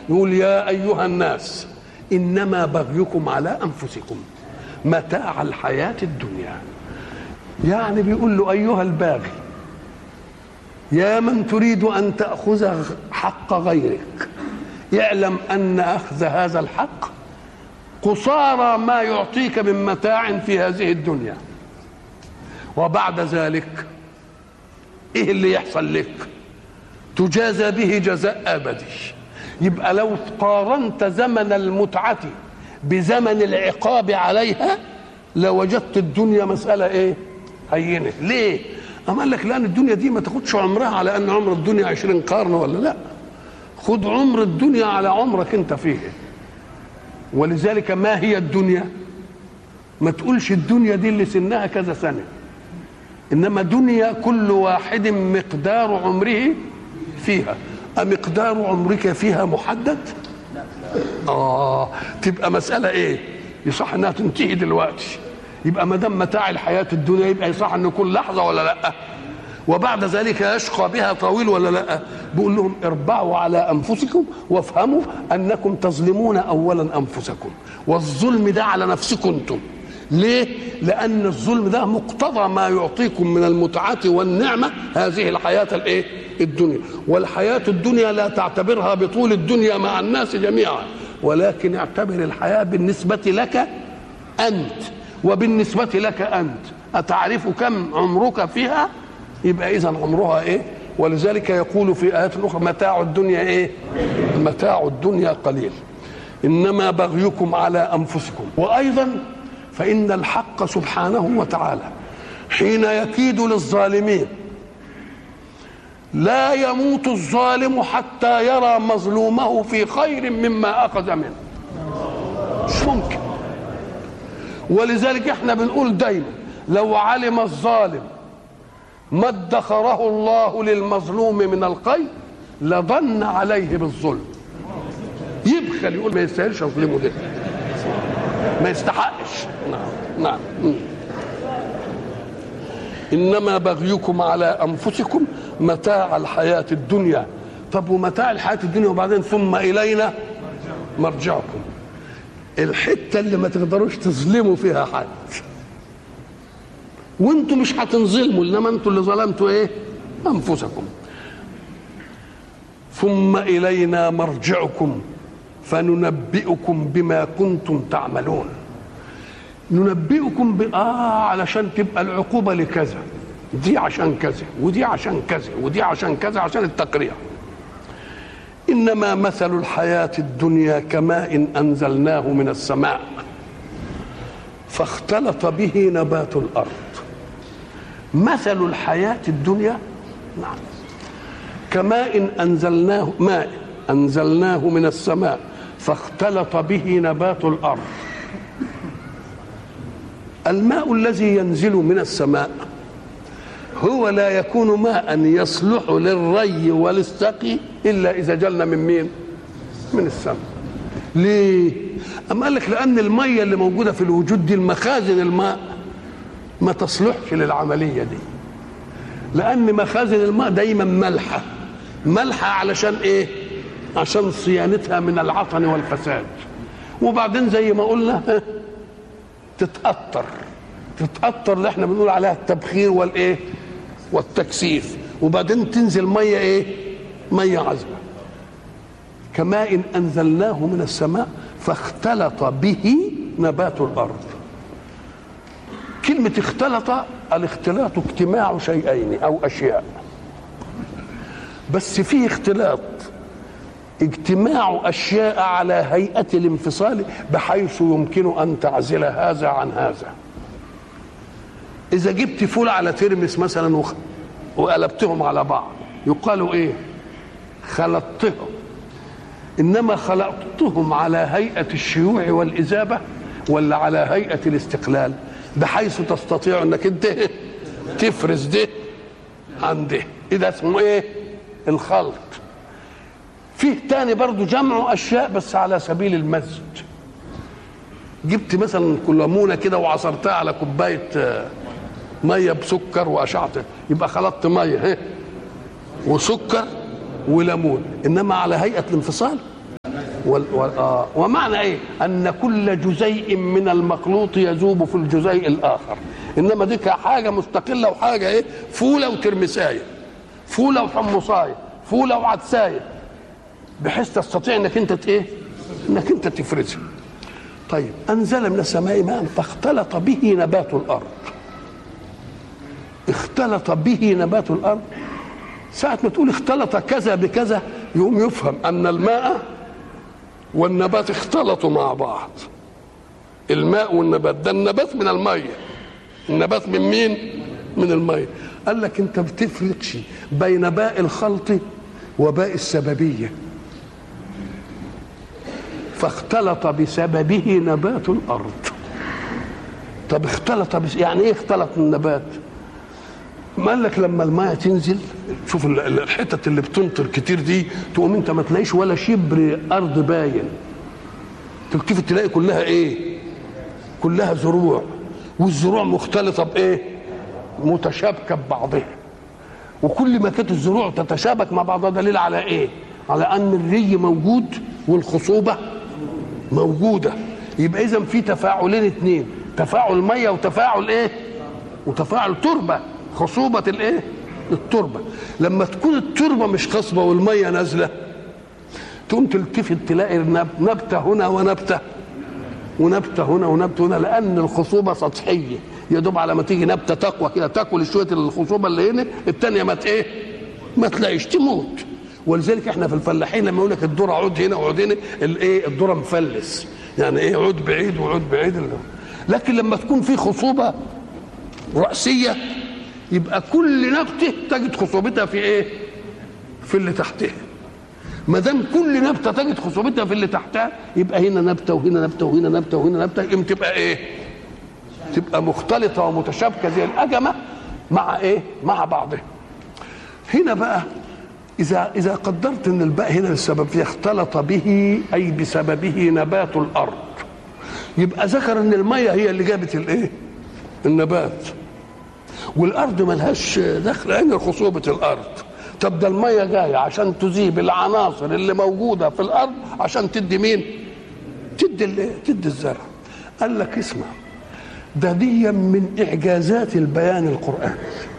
يقول يا ايها الناس انما بغيكم على انفسكم متاع الحياه الدنيا يعني بيقول له ايها الباغي يا من تريد ان تاخذ حق غيرك اعلم ان اخذ هذا الحق قصارى ما يعطيك من متاع في هذه الدنيا وبعد ذلك ايه اللي يحصل لك تجازى به جزاء ابدي يبقى لو قارنت زمن المتعه بزمن العقاب عليها لوجدت الدنيا مساله ايه هينه ليه أما قال لك لأن الدنيا دي ما تاخدش عمرها على أن عمر الدنيا عشرين قرن ولا لا خد عمر الدنيا على عمرك أنت فيه ولذلك ما هي الدنيا ما تقولش الدنيا دي اللي سنها كذا سنة إنما دنيا كل واحد مقدار عمره فيها أمقدار عمرك فيها محدد آه تبقى مسألة إيه يصح إنها تنتهي دلوقتي يبقى ما دام متاع الحياه الدنيا يبقى يصح ان كل لحظه ولا لا وبعد ذلك يشقى بها طويل ولا لا بيقول لهم اربعوا على انفسكم وافهموا انكم تظلمون اولا انفسكم والظلم ده على نفسكم انتم ليه لان الظلم ده مقتضى ما يعطيكم من المتعه والنعمه هذه الحياه الايه الدنيا والحياه الدنيا لا تعتبرها بطول الدنيا مع الناس جميعا ولكن اعتبر الحياه بالنسبه لك انت وبالنسبة لك أنت أتعرف كم عمرك فيها يبقى إذا عمرها إيه ولذلك يقول في آيات أخرى متاع الدنيا إيه متاع الدنيا قليل إنما بغيكم على أنفسكم وأيضا فإن الحق سبحانه وتعالى حين يكيد للظالمين لا يموت الظالم حتى يرى مظلومه في خير مما أخذ منه مش ممكن ولذلك احنا بنقول دايما لو علم الظالم ما ادخره الله للمظلوم من الخير لظن عليه بالظلم يبخل يقول ما يستاهلش اظلمه ده ما يستحقش نعم نعم انما بغيكم على انفسكم متاع الحياه الدنيا طب ومتاع الحياه الدنيا وبعدين ثم الينا مرجعكم الحته اللي ما تقدروش تظلموا فيها حد وانتم مش هتنظلموا انما انتم اللي ظلمتوا ايه انفسكم ثم الينا مرجعكم فننبئكم بما كنتم تعملون ننبئكم ب... اه علشان تبقى العقوبه لكذا دي عشان كذا ودي عشان كذا ودي عشان كذا عشان التقريع انما مثل الحياه الدنيا كماء انزلناه من السماء فاختلط به نبات الارض مثل الحياه الدنيا نعم كماء انزلناه ماء انزلناه من السماء فاختلط به نبات الارض الماء الذي ينزل من السماء هو لا يكون ماء يصلح للري والسقي الا اذا جلنا من مين من السماء ليه اما قال لك لان الميه اللي موجوده في الوجود دي المخازن الماء ما تصلحش للعمليه دي لان مخازن الماء دايما ملحه ملحه علشان ايه عشان صيانتها من العطن والفساد وبعدين زي ما قلنا تتأثر تتأثر اللي احنا بنقول عليها التبخير والايه والتكثيف وبعدين تنزل ميه ايه ميه عذبه كماء انزلناه من السماء فاختلط به نبات الارض كلمه اختلط الاختلاط اجتماع شيئين او اشياء بس فيه اختلاط اجتماع اشياء على هيئه الانفصال بحيث يمكن ان تعزل هذا عن هذا اذا جبت فول على ترمس مثلا وخ... وقلبتهم على بعض يقال ايه خلطتهم انما خلطتهم على هيئه الشيوع والاذابه ولا على هيئه الاستقلال بحيث تستطيع انك انت تفرز ده عن ده اذا اسمه ايه الخلط فيه تاني برضو جمع اشياء بس على سبيل المزج جبت مثلا ليمونه كده وعصرتها على كوبايه ميه بسكر واشعت يبقى خلطت ميه ها وسكر وليمون انما على هيئه الانفصال وال... وال... آه. ومعنى ايه ان كل جزيء من المخلوط يذوب في الجزيء الاخر انما دي حاجه مستقله وحاجه ايه فوله وترمسايه فوله وحمصايه فوله وعدسايه بحيث تستطيع انك انت ايه انك انت تفرزها طيب انزل من السماء ماء فاختلط به نبات الارض اختلط به نبات الارض ساعة ما تقول اختلط كذا بكذا يقوم يفهم أن الماء والنبات اختلطوا مع بعض الماء والنبات ده النبات من المية النبات من مين؟ من المية قال لك انت بتفرقش بين باء الخلط وباء السببية فاختلط بسببه نبات الأرض طب اختلط بس يعني ايه اختلط النبات؟ ما قال لك لما الماء تنزل شوف الحتت اللي بتمطر كتير دي تقوم انت ما تلاقيش ولا شبر ارض باين تلتفت تلاقي كلها ايه كلها زروع والزروع مختلطه بايه متشابكه ببعضها وكل ما كانت الزروع تتشابك مع بعضها دليل على ايه على ان الري موجود والخصوبه موجوده يبقى اذا في تفاعلين اثنين تفاعل ميه وتفاعل ايه وتفاعل تربه خصوبة الايه؟ التربة لما تكون التربة مش خصبة والمية نازلة تقوم تلتفت تلاقي نبتة هنا ونبتة ونبتة هنا ونبتة هنا لأن الخصوبة سطحية يا دوب على ما تيجي نبتة تقوى كده تاكل شوية الخصوبة اللي هنا الثانية ما ايه؟ ما تلاقيش تموت ولذلك احنا في الفلاحين لما يقول لك الذره عود هنا وعود هنا الايه الذره مفلس يعني ايه عود بعيد وعود بعيد لكن لما تكون في خصوبه راسيه يبقى كل نبته تجد خصوبتها في ايه؟ في اللي تحتها. ما دام كل نبته تجد خصوبتها في اللي تحتها يبقى هنا نبته وهنا نبته وهنا نبته وهنا نبته يبقى تبقى ايه؟ تبقى مختلطه ومتشابكه زي الاجمه مع ايه؟ مع بعضها. هنا بقى اذا اذا قدرت ان الباء هنا للسبب اختلط به اي بسببه نبات الارض. يبقى ذكر ان الميه هي اللي جابت الايه؟ النبات. والارض ملهاش دخل عين خصوبه الارض طب ده الميه جايه عشان تذيب العناصر اللي موجوده في الارض عشان تدي مين تدي تدي الزرع قال لك اسمع ده دي من اعجازات البيان القراني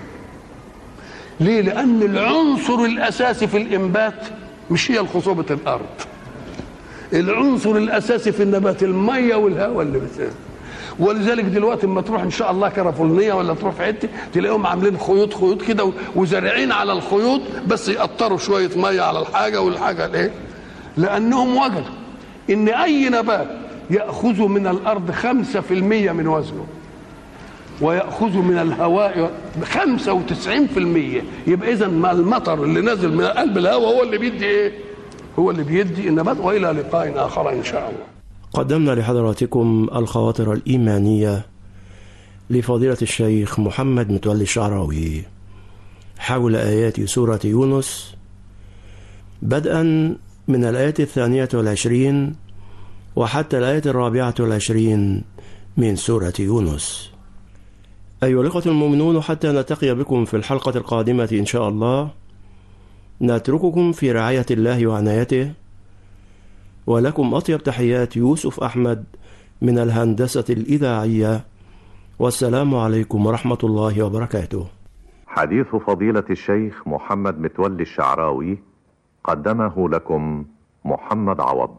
ليه لان العنصر الاساسي في الانبات مش هي خصوبه الارض العنصر الاساسي في النبات الميه والهواء اللي بتسير ولذلك دلوقتي اما تروح ان شاء الله كرفولنيه ولا تروح في حته تلاقيهم عاملين خيوط خيوط كده وزارعين على الخيوط بس يقطروا شويه ميه على الحاجه والحاجه الايه؟ لانهم وجدوا ان اي نبات ياخذ من الارض 5% من وزنه ويأخذ من الهواء 95% يبقى إذا ما المطر اللي نازل من قلب الهواء هو اللي بيدي إيه؟ هو اللي بيدي النبات وإلى لقاء آخر إن شاء الله. قدمنا لحضراتكم الخواطر الإيمانية لفضيلة الشيخ محمد متولي الشعراوي حول آيات سورة يونس بدءا من الآية الثانية والعشرين وحتى الآية الرابعة والعشرين من سورة يونس أيها الأخوة المؤمنون حتى نلتقي بكم في الحلقة القادمة إن شاء الله نترككم في رعاية الله وعنايته ولكم أطيب تحيات يوسف أحمد من الهندسة الإذاعية والسلام عليكم ورحمة الله وبركاته حديث فضيلة الشيخ محمد متولي الشعراوي قدمه لكم محمد عوض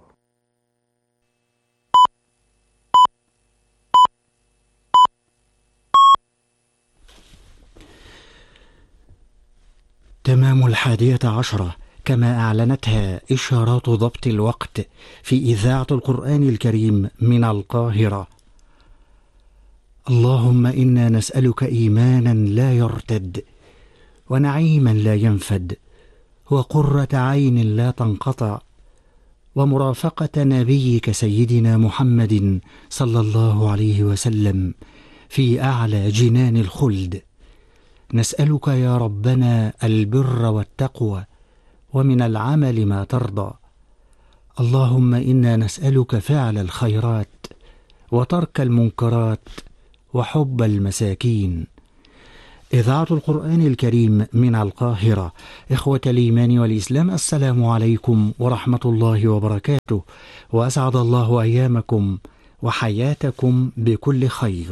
تمام الحادية عشرة كما أعلنتها إشارات ضبط الوقت في إذاعة القرآن الكريم من القاهرة اللهم إنا نسألك إيمانا لا يرتد ونعيما لا ينفد وقرة عين لا تنقطع ومرافقة نبيك سيدنا محمد صلى الله عليه وسلم في أعلى جنان الخلد نسألك يا ربنا البر والتقوى ومن العمل ما ترضى اللهم انا نسالك فعل الخيرات وترك المنكرات وحب المساكين إذاعة القرآن الكريم من القاهرة إخوة الإيمان والإسلام السلام عليكم ورحمة الله وبركاته وأسعد الله أيامكم وحياتكم بكل خير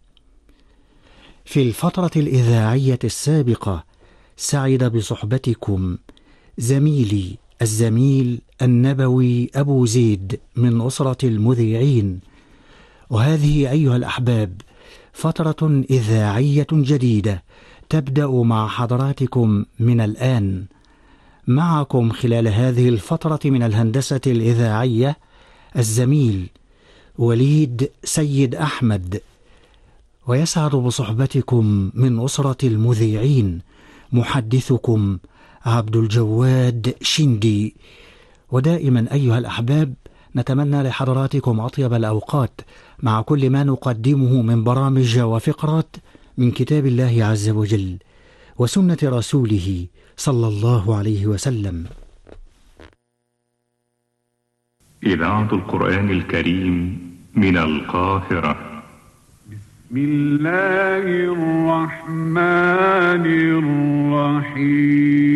في الفترة الإذاعية السابقة سعد بصحبتكم زميلي الزميل النبوي أبو زيد من أسرة المذيعين وهذه أيها الأحباب فترة إذاعية جديدة تبدأ مع حضراتكم من الآن معكم خلال هذه الفترة من الهندسة الإذاعية الزميل وليد سيد أحمد ويسعد بصحبتكم من أسرة المذيعين محدثكم عبد الجواد شندي ودائما أيها الأحباب نتمنى لحضراتكم أطيب الأوقات مع كل ما نقدمه من برامج وفقرات من كتاب الله عز وجل وسنة رسوله صلى الله عليه وسلم إذاعة القرآن الكريم من القاهرة بسم الله الرحمن الرحيم